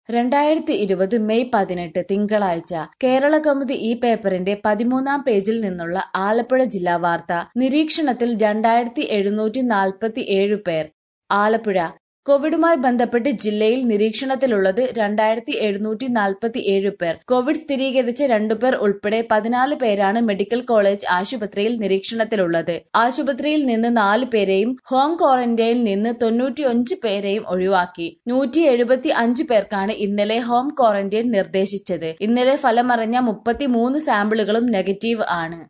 രണ്ടായിരത്തി ഇരുപത് മെയ് പതിനെട്ട് തിങ്കളാഴ്ച കേരളകൗമുദി ഈ പേപ്പറിന്റെ പതിമൂന്നാം പേജിൽ നിന്നുള്ള ആലപ്പുഴ ജില്ലാ വാർത്ത നിരീക്ഷണത്തിൽ രണ്ടായിരത്തി എഴുന്നൂറ്റി നാൽപ്പത്തി ഏഴ് പേർ ആലപ്പുഴ കോവിഡുമായി ബന്ധപ്പെട്ട് ജില്ലയിൽ നിരീക്ഷണത്തിലുള്ളത് രണ്ടായിരത്തി എഴുന്നൂറ്റി നാൽപ്പത്തി ഏഴ് പേർ കോവിഡ് സ്ഥിരീകരിച്ച രണ്ടുപേർ ഉൾപ്പെടെ പതിനാല് പേരാണ് മെഡിക്കൽ കോളേജ് ആശുപത്രിയിൽ നിരീക്ഷണത്തിലുള്ളത് ആശുപത്രിയിൽ നിന്ന് നാല് പേരെയും ഹോം ക്വാറന്റൈനിൽ നിന്ന് തൊണ്ണൂറ്റിയഞ്ച് പേരെയും ഒഴിവാക്കി നൂറ്റി എഴുപത്തി അഞ്ച് പേർക്കാണ് ഇന്നലെ ഹോം ക്വാറന്റൈൻ നിർദ്ദേശിച്ചത് ഇന്നലെ ഫലമറിഞ്ഞ മുപ്പത്തിമൂന്ന് സാമ്പിളുകളും നെഗറ്റീവ് ആണ്